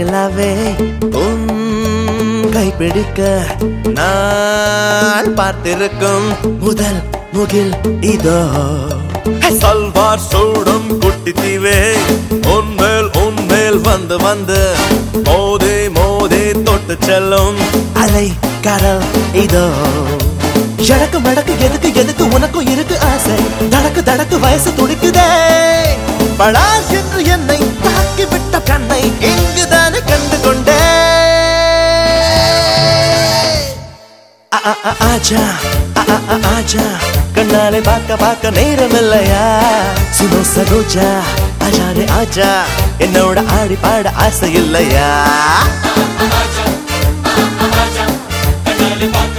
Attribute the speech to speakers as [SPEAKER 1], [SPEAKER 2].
[SPEAKER 1] நிலாவே உன் கைப்பிடிக்க நான் பார்த்திருக்கும் முதல் முகில் இதோ சல்வார் சூடும் குட்டி தீவே உன்மேல் உன்மேல் வந்து வந்து மோதே மோதே தொட்டு செல்லும் அலை கடல் இதோ எனக்கு மடக்கு எதுக்கு எதுக்கு உனக்கும் இருக்கு ஆசை தடக்கு தடக்கு வயசு துடிக்குதே படா என்று என்னை தாக்கி விட்ட கண்ணை இங்குதானே கண்டு கொண்டே ஆ, ஆ, ஆ, ஆஜா ஆ, ஆ, ஆ, ஆஜா கண்ணாலே பார்க்க பார்க்க நேரம் இல்லையா சுனோ சரோஜா ஆஜாரே ஆஜா என்னோட ஆடி பாட ஆசை இல்லையா
[SPEAKER 2] கண்ணாலே பார்க்க